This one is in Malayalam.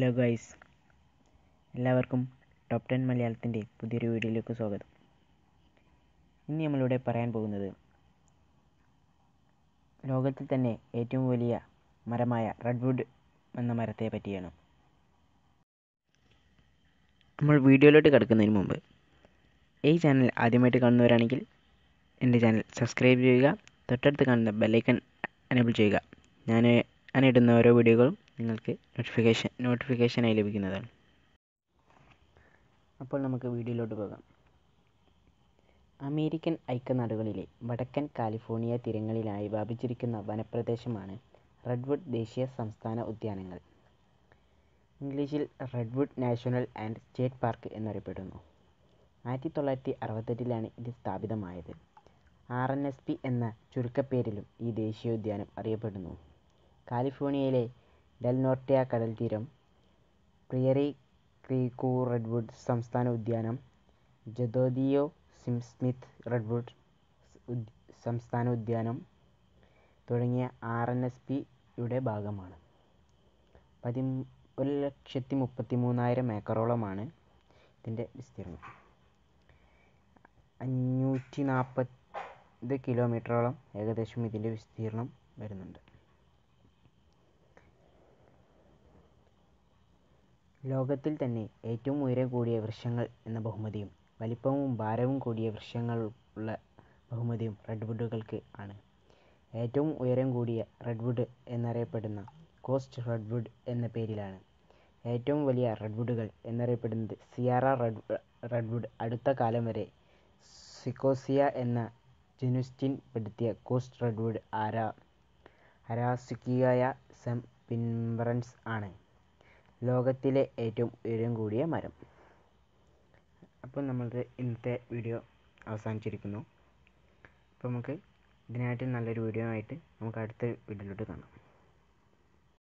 ഹലോ ഗൈസ് എല്ലാവർക്കും ടോപ്പ് ടെൻ മലയാളത്തിൻ്റെ പുതിയൊരു വീഡിയോയിലേക്ക് സ്വാഗതം ഇന്ന് നമ്മളിവിടെ പറയാൻ പോകുന്നത് ലോകത്തിൽ തന്നെ ഏറ്റവും വലിയ മരമായ റെഡ്വുഡ് എന്ന മരത്തെ പറ്റിയാണ് നമ്മൾ വീഡിയോയിലോട്ട് കിടക്കുന്നതിന് മുമ്പ് ഈ ചാനൽ ആദ്യമായിട്ട് കാണുന്നവരാണെങ്കിൽ എൻ്റെ ചാനൽ സബ്സ്ക്രൈബ് ചെയ്യുക തൊട്ടടുത്ത് കാണുന്ന ബെല്ലൈക്കൺ എനേബിൾ ചെയ്യുക ഞാൻ ഞാൻ ഇടുന്ന ഓരോ വീഡിയോകളും നിങ്ങൾക്ക് നോട്ടിഫിക്കേഷൻ നോട്ടിഫിക്കേഷനായി ലഭിക്കുന്നതാണ് അപ്പോൾ നമുക്ക് വീഡിയോയിലോട്ട് പോകാം അമേരിക്കൻ ഐക്യനാടുകളിലെ വടക്കൻ കാലിഫോർണിയ തീരങ്ങളിലായി വ്യാപിച്ചിരിക്കുന്ന വനപ്രദേശമാണ് റെഡ്വുഡ് ദേശീയ സംസ്ഥാന ഉദ്യാനങ്ങൾ ഇംഗ്ലീഷിൽ redwood national and state park എന്നറിയപ്പെടുന്നു ആയിരത്തി തൊള്ളായിരത്തി അറുപത്തെട്ടിലാണ് ഇത് സ്ഥാപിതമായത് ആർ എൻ എസ് പി എന്ന ചുരുക്കപ്പേരിലും ഈ ദേശീയോദ്യാനം അറിയപ്പെടുന്നു കാലിഫോർണിയയിലെ ഡെൽ നോർട്ടിയ കടൽത്തീരം പ്രിയറി ക്രീക്കു റെഡ്വുഡ് സംസ്ഥാന ഉദ്യാനം ജദോദിയോ സിം സ്മിത്ത് റെഡ്വുഡ് ഉദ് സംസ്ഥാന ഉദ്യാനം തുടങ്ങിയ ആർ എൻ എസ് പിയുടെ ഭാഗമാണ് പതി ഒരു ലക്ഷത്തി മുപ്പത്തി മൂന്നായിരം ഏക്കറോളമാണ് ഇതിൻ്റെ വിസ്തീർണം അഞ്ഞൂറ്റി നാൽപ്പത് കിലോമീറ്ററോളം ഏകദേശം ഇതിൻ്റെ വിസ്തീർണം വരുന്നുണ്ട് ലോകത്തിൽ തന്നെ ഏറ്റവും ഉയരം കൂടിയ വൃക്ഷങ്ങൾ എന്ന ബഹുമതിയും വലിപ്പവും ഭാരവും കൂടിയ വൃക്ഷങ്ങൾ ഉള്ള ബഹുമതിയും റെഡ്വുഡുകൾക്ക് ആണ് ഏറ്റവും ഉയരം കൂടിയ റെഡ്വുഡ് എന്നറിയപ്പെടുന്ന കോസ്റ്റ് റെഡ്വുഡ് എന്ന പേരിലാണ് ഏറ്റവും വലിയ റെഡ്വുഡുകൾ എന്നറിയപ്പെടുന്നത് സിയാറ റെഡ് റെഡ്വുഡ് അടുത്ത കാലം വരെ സിക്കോസിയ എന്ന ജനുസ്റ്റിൻ പെടുത്തിയ കോസ്റ്റ് റെഡ്വുഡ് ആരാ അരാസുക്കിയായ സെം പിൻബറൻസ് ആണ് ലോകത്തിലെ ഏറ്റവും ഉയരം കൂടിയ മരം അപ്പോൾ നമ്മളുടെ ഇന്നത്തെ വീഡിയോ അവസാനിച്ചിരിക്കുന്നു അപ്പോൾ നമുക്ക് ഇതിനായിട്ട് നല്ലൊരു വീഡിയോ ആയിട്ട് നമുക്ക് അടുത്ത വീഡിയോയിലോട്ട് കാണാം